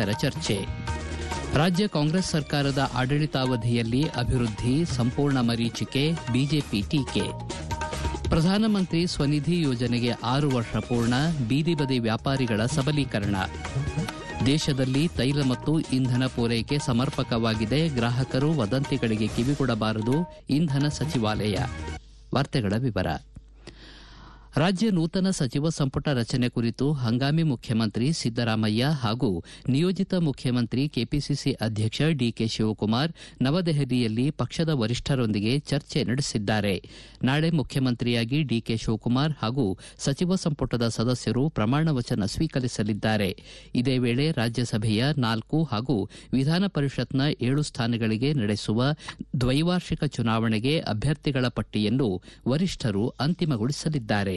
ಆಸಕ್ತಿಕರ ಚರ್ಚೆ ರಾಜ್ಯ ಕಾಂಗ್ರೆಸ್ ಸರ್ಕಾರದ ಆಡಳಿತಾವಧಿಯಲ್ಲಿ ಅಭಿವೃದ್ಧಿ ಸಂಪೂರ್ಣ ಮರೀಚಿಕೆ ಬಿಜೆಪಿ ಟೀಕೆ ಪ್ರಧಾನಮಂತ್ರಿ ಸ್ವನಿಧಿ ಯೋಜನೆಗೆ ಆರು ವರ್ಷ ಪೂರ್ಣ ಬೀದಿ ಬದಿ ವ್ಯಾಪಾರಿಗಳ ಸಬಲೀಕರಣ ದೇಶದಲ್ಲಿ ತೈಲ ಮತ್ತು ಇಂಧನ ಪೂರೈಕೆ ಸಮರ್ಪಕವಾಗಿದೆ ಗ್ರಾಹಕರು ವದಂತಿಗಳಿಗೆ ಕಿವಿಗೊಡಬಾರದು ಇಂಧನ ಸಚಿವಾಲಯ ವಾರ್ತೆಗಳ ವಿವರ ರಾಜ್ಯ ನೂತನ ಸಚಿವ ಸಂಪುಟ ರಚನೆ ಕುರಿತು ಹಂಗಾಮಿ ಮುಖ್ಯಮಂತ್ರಿ ಸಿದ್ದರಾಮಯ್ಯ ಹಾಗೂ ನಿಯೋಜಿತ ಮುಖ್ಯಮಂತ್ರಿ ಕೆಪಿಸಿಸಿ ಅಧ್ಯಕ್ಷ ಡಿಕೆ ಶಿವಕುಮಾರ್ ನವದೆಹಲಿಯಲ್ಲಿ ಪಕ್ಷದ ವರಿಷ್ಠರೊಂದಿಗೆ ಚರ್ಚೆ ನಡೆಸಿದ್ದಾರೆ ನಾಳೆ ಮುಖ್ಯಮಂತ್ರಿಯಾಗಿ ಡಿಕೆ ಶಿವಕುಮಾರ್ ಹಾಗೂ ಸಚಿವ ಸಂಪುಟದ ಸದಸ್ಯರು ಪ್ರಮಾಣ ವಚನ ಸ್ವೀಕರಿಸಲಿದ್ದಾರೆ ಇದೇ ವೇಳೆ ರಾಜ್ಯಸಭೆಯ ನಾಲ್ಕು ಹಾಗೂ ವಿಧಾನ ಪರಿಷತ್ನ ಏಳು ಸ್ಥಾನಗಳಿಗೆ ನಡೆಸುವ ದ್ವೈವಾರ್ಷಿಕ ಚುನಾವಣೆಗೆ ಅಭ್ಯರ್ಥಿಗಳ ಪಟ್ಟಿಯನ್ನು ವರಿಷ್ಠರು ಅಂತಿಮಗೊಳಿಸಲಿದ್ದಾರೆ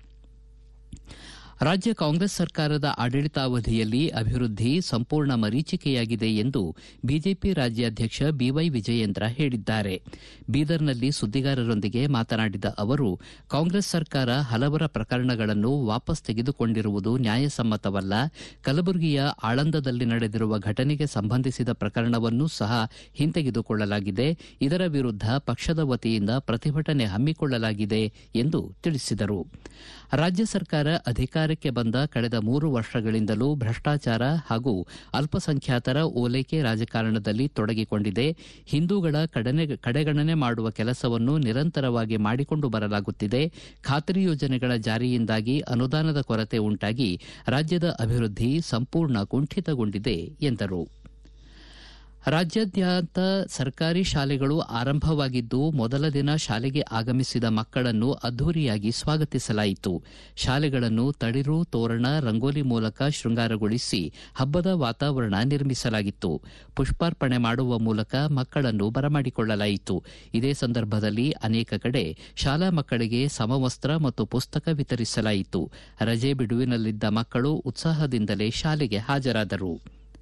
ರಾಜ್ಯ ಕಾಂಗ್ರೆಸ್ ಸರ್ಕಾರದ ಆಡಳಿತಾವಧಿಯಲ್ಲಿ ಅಭಿವೃದ್ಧಿ ಸಂಪೂರ್ಣ ಮರೀಚಿಕೆಯಾಗಿದೆ ಎಂದು ಬಿಜೆಪಿ ರಾಜ್ಯಾಧ್ಯಕ್ಷ ಬಿವೈ ವಿಜಯೇಂದ್ರ ಹೇಳಿದ್ದಾರೆ ಬೀದರ್ನಲ್ಲಿ ಸುದ್ದಿಗಾರರೊಂದಿಗೆ ಮಾತನಾಡಿದ ಅವರು ಕಾಂಗ್ರೆಸ್ ಸರ್ಕಾರ ಹಲವರ ಪ್ರಕರಣಗಳನ್ನು ವಾಪಸ್ ತೆಗೆದುಕೊಂಡಿರುವುದು ನ್ಯಾಯಸಮ್ಮತವಲ್ಲ ಕಲಬುರಗಿಯ ಆಳಂದದಲ್ಲಿ ನಡೆದಿರುವ ಘಟನೆಗೆ ಸಂಬಂಧಿಸಿದ ಪ್ರಕರಣವನ್ನೂ ಸಹ ಹಿಂತೆಗೆದುಕೊಳ್ಳಲಾಗಿದೆ ಇದರ ವಿರುದ್ಧ ಪಕ್ಷದ ವತಿಯಿಂದ ಪ್ರತಿಭಟನೆ ಹಮ್ಮಿಕೊಳ್ಳಲಾಗಿದೆ ಎಂದು ತಿಳಿಸಿದರು ರಾಜ್ಯ ಸರ್ಕಾರ ಅಧಿಕಾರಕ್ಕೆ ಬಂದ ಕಳೆದ ಮೂರು ವರ್ಷಗಳಿಂದಲೂ ಭ್ರಷ್ಟಾಚಾರ ಹಾಗೂ ಅಲ್ಪಸಂಖ್ಯಾತರ ಓಲೈಕೆ ರಾಜಕಾರಣದಲ್ಲಿ ತೊಡಗಿಕೊಂಡಿದೆ ಹಿಂದೂಗಳ ಕಡೆಗಣನೆ ಮಾಡುವ ಕೆಲಸವನ್ನು ನಿರಂತರವಾಗಿ ಮಾಡಿಕೊಂಡು ಬರಲಾಗುತ್ತಿದೆ ಖಾತ್ರಿ ಯೋಜನೆಗಳ ಜಾರಿಯಿಂದಾಗಿ ಅನುದಾನದ ಕೊರತೆ ಉಂಟಾಗಿ ರಾಜ್ಯದ ಅಭಿವೃದ್ಧಿ ಸಂಪೂರ್ಣ ಕುಂಠಿತಗೊಂಡಿದೆ ಎಂದರು ರಾಜ್ಯಾದ್ಯಂತ ಸರ್ಕಾರಿ ಶಾಲೆಗಳು ಆರಂಭವಾಗಿದ್ದು ಮೊದಲ ದಿನ ಶಾಲೆಗೆ ಆಗಮಿಸಿದ ಮಕ್ಕಳನ್ನು ಅದ್ದೂರಿಯಾಗಿ ಸ್ವಾಗತಿಸಲಾಯಿತು ಶಾಲೆಗಳನ್ನು ತಳಿರು ತೋರಣ ರಂಗೋಲಿ ಮೂಲಕ ಶೃಂಗಾರಗೊಳಿಸಿ ಹಬ್ಬದ ವಾತಾವರಣ ನಿರ್ಮಿಸಲಾಗಿತ್ತು ಪುಷ್ಪಾರ್ಪಣೆ ಮಾಡುವ ಮೂಲಕ ಮಕ್ಕಳನ್ನು ಬರಮಾಡಿಕೊಳ್ಳಲಾಯಿತು ಇದೇ ಸಂದರ್ಭದಲ್ಲಿ ಅನೇಕ ಕಡೆ ಶಾಲಾ ಮಕ್ಕಳಿಗೆ ಸಮವಸ್ತ್ರ ಮತ್ತು ಪುಸ್ತಕ ವಿತರಿಸಲಾಯಿತು ರಜೆ ಬಿಡುವಿನಲ್ಲಿದ್ದ ಮಕ್ಕಳು ಉತ್ಸಾಹದಿಂದಲೇ ಶಾಲೆಗೆ ಹಾಜರಾದರು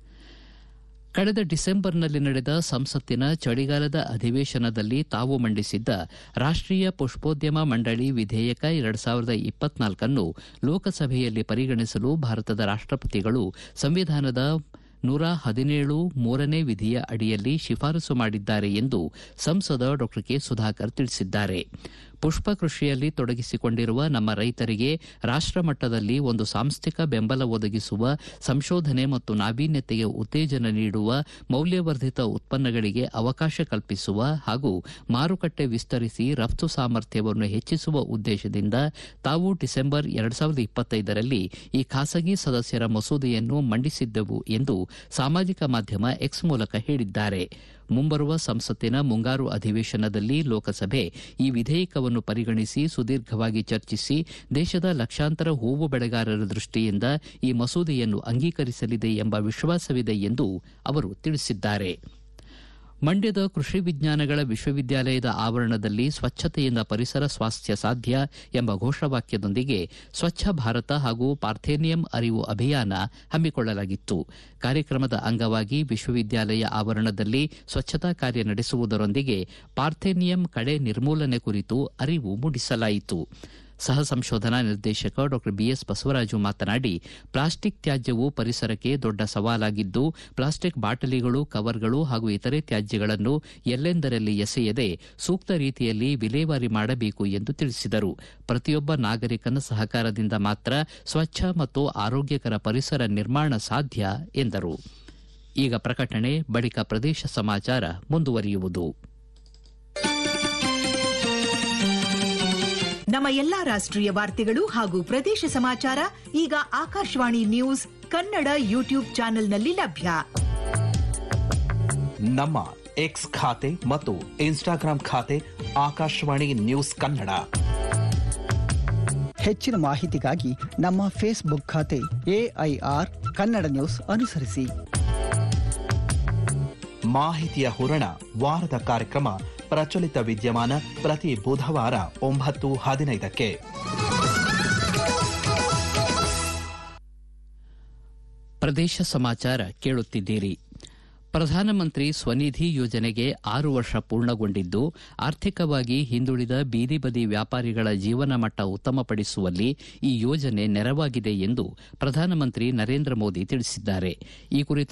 ಕಳೆದ ಡಿಸೆಂಬರ್ನಲ್ಲಿ ನಡೆದ ಸಂಸತ್ತಿನ ಚಳಿಗಾಲದ ಅಧಿವೇಶನದಲ್ಲಿ ತಾವು ಮಂಡಿಸಿದ್ದ ರಾಷ್ಟೀಯ ಪುಷ್ಪೋದ್ಯಮ ಮಂಡಳಿ ವಿಧೇಯಕ ಎರಡು ಸಾವಿರದ ಇಪ್ಪತ್ನಾಲ್ಕನ್ನು ಲೋಕಸಭೆಯಲ್ಲಿ ಪರಿಗಣಿಸಲು ಭಾರತದ ರಾಷ್ಟಪತಿಗಳು ಸಂವಿಧಾನದ ನೂರ ಹದಿನೇಳು ಮೂರನೇ ವಿಧಿಯ ಅಡಿಯಲ್ಲಿ ಶಿಫಾರಸು ಮಾಡಿದ್ದಾರೆ ಎಂದು ಸಂಸದ ಡಾ ಕೆ ಸುಧಾಕರ್ ತಿಳಿಸಿದ್ದಾರೆ ಪುಷ್ಪ ಕೃಷಿಯಲ್ಲಿ ತೊಡಗಿಸಿಕೊಂಡಿರುವ ನಮ್ಮ ರೈತರಿಗೆ ರಾಷ್ಟಮಟ್ಟದಲ್ಲಿ ಒಂದು ಸಾಂಸ್ಥಿಕ ಬೆಂಬಲ ಒದಗಿಸುವ ಸಂಶೋಧನೆ ಮತ್ತು ನಾವೀನ್ಯತೆಗೆ ಉತ್ತೇಜನ ನೀಡುವ ಮೌಲ್ಯವರ್ಧಿತ ಉತ್ಪನ್ನಗಳಿಗೆ ಅವಕಾಶ ಕಲ್ಪಿಸುವ ಹಾಗೂ ಮಾರುಕಟ್ಟೆ ವಿಸ್ತರಿಸಿ ರಫ್ತು ಸಾಮರ್ಥ್ಯವನ್ನು ಹೆಚ್ಚಿಸುವ ಉದ್ದೇಶದಿಂದ ತಾವು ಡಿಸೆಂಬರ್ ಎರಡು ಸಾವಿರದ ಇಪ್ಪತ್ತೈದರಲ್ಲಿ ಈ ಖಾಸಗಿ ಸದಸ್ಯರ ಮಸೂದೆಯನ್ನು ಮಂಡಿಸಿದ್ದೆವು ಎಂದು ಸಾಮಾಜಿಕ ಮಾಧ್ಯಮ ಎಕ್ಸ್ ಮೂಲಕ ಹೇಳಿದ್ದಾರೆ ಮುಂಬರುವ ಸಂಸತ್ತಿನ ಮುಂಗಾರು ಅಧಿವೇಶನದಲ್ಲಿ ಲೋಕಸಭೆ ಈ ವಿಧೇಯಕವನ್ನು ಪರಿಗಣಿಸಿ ಸುದೀರ್ಘವಾಗಿ ಚರ್ಚಿಸಿ ದೇಶದ ಲಕ್ಷಾಂತರ ಹೂವು ಬೆಳೆಗಾರರ ದೃಷ್ಟಿಯಿಂದ ಈ ಮಸೂದೆಯನ್ನು ಅಂಗೀಕರಿಸಲಿದೆ ಎಂಬ ವಿಶ್ವಾಸವಿದೆ ಎಂದು ಅವರು ತಿಳಿಸಿದ್ದಾರೆ ಮಂಡ್ಯದ ಕೃಷಿ ವಿಜ್ಞಾನಗಳ ವಿಶ್ವವಿದ್ಯಾಲಯದ ಆವರಣದಲ್ಲಿ ಸ್ವಚ್ಛತೆಯಿಂದ ಪರಿಸರ ಸ್ವಾಸ್ಥ್ಯ ಸಾಧ್ಯ ಎಂಬ ಘೋಷವಾಕ್ಯದೊಂದಿಗೆ ಸ್ವಚ್ಛ ಭಾರತ ಹಾಗೂ ಪಾರ್ಥೇನಿಯಂ ಅರಿವು ಅಭಿಯಾನ ಹಮ್ಮಿಕೊಳ್ಳಲಾಗಿತ್ತು ಕಾರ್ಯಕ್ರಮದ ಅಂಗವಾಗಿ ವಿಶ್ವವಿದ್ಯಾಲಯ ಆವರಣದಲ್ಲಿ ಸ್ವಚ್ಛತಾ ಕಾರ್ಯ ನಡೆಸುವುದರೊಂದಿಗೆ ಪಾರ್ಥೇನಿಯಂ ಕಳೆ ನಿರ್ಮೂಲನೆ ಕುರಿತು ಅರಿವು ಮೂಡಿಸಲಾಯಿತು ಸಹ ಸಂಶೋಧನಾ ನಿರ್ದೇಶಕ ಡಾ ಬಿಎಸ್ ಬಸವರಾಜು ಮಾತನಾಡಿ ಪ್ಲಾಸ್ಟಿಕ್ ತ್ಯಾಜ್ಯವು ಪರಿಸರಕ್ಕೆ ದೊಡ್ಡ ಸವಾಲಾಗಿದ್ದು ಪ್ಲಾಸ್ಟಿಕ್ ಬಾಟಲಿಗಳು ಕವರ್ಗಳು ಹಾಗೂ ಇತರೆ ತ್ಯಾಜ್ಯಗಳನ್ನು ಎಲ್ಲೆಂದರಲ್ಲಿ ಎಸೆಯದೆ ಸೂಕ್ತ ರೀತಿಯಲ್ಲಿ ವಿಲೇವಾರಿ ಮಾಡಬೇಕು ಎಂದು ತಿಳಿಸಿದರು ಪ್ರತಿಯೊಬ್ಬ ನಾಗರಿಕನ ಸಹಕಾರದಿಂದ ಮಾತ್ರ ಸ್ವಚ್ಛ ಮತ್ತು ಆರೋಗ್ಯಕರ ಪರಿಸರ ನಿರ್ಮಾಣ ಸಾಧ್ಯ ಎಂದರು ಈಗ ಪ್ರಕಟಣೆ ಬಳಿಕ ಪ್ರದೇಶ ಸಮಾಚಾರ ಮುಂದುವರಿಯುವುದು ನಮ್ಮ ಎಲ್ಲಾ ರಾಷ್ಟ್ರೀಯ ವಾರ್ತೆಗಳು ಹಾಗೂ ಪ್ರದೇಶ ಸಮಾಚಾರ ಈಗ ಆಕಾಶವಾಣಿ ನ್ಯೂಸ್ ಕನ್ನಡ ಯೂಟ್ಯೂಬ್ ಚಾನೆಲ್ನಲ್ಲಿ ಲಭ್ಯ ನಮ್ಮ ಎಕ್ಸ್ ಖಾತೆ ಮತ್ತು ಇನ್ಸ್ಟಾಗ್ರಾಂ ಖಾತೆ ಆಕಾಶವಾಣಿ ನ್ಯೂಸ್ ಕನ್ನಡ ಹೆಚ್ಚಿನ ಮಾಹಿತಿಗಾಗಿ ನಮ್ಮ ಫೇಸ್ಬುಕ್ ಖಾತೆ ಎಐಆರ್ ಕನ್ನಡ ನ್ಯೂಸ್ ಅನುಸರಿಸಿ ಮಾಹಿತಿಯ ಹೂರಣ ವಾರದ ಕಾರ್ಯಕ್ರಮ ಪ್ರಚಲಿತ ವಿದ್ಯಮಾನ ಪ್ರತಿ ಬುಧವಾರ ಒಂಬತ್ತು ಹದಿನೈದಕ್ಕೆ ಪ್ರದೇಶ ಸಮಾಚಾರ ಕೇಳುತ್ತಿದ್ದೀರಿ ಪ್ರಧಾನಮಂತ್ರಿ ಸ್ವನಿಧಿ ಯೋಜನೆಗೆ ಆರು ವರ್ಷ ಪೂರ್ಣಗೊಂಡಿದ್ದು ಆರ್ಥಿಕವಾಗಿ ಹಿಂದುಳಿದ ಬೀದಿ ಬದಿ ವ್ಯಾಪಾರಿಗಳ ಜೀವನ ಮಟ್ಟ ಉತ್ತಮಪಡಿಸುವಲ್ಲಿ ಈ ಯೋಜನೆ ನೆರವಾಗಿದೆ ಎಂದು ಪ್ರಧಾನಮಂತ್ರಿ ನರೇಂದ್ರ ಮೋದಿ ತಿಳಿಸಿದ್ದಾರೆ ಈ ಕುರಿತು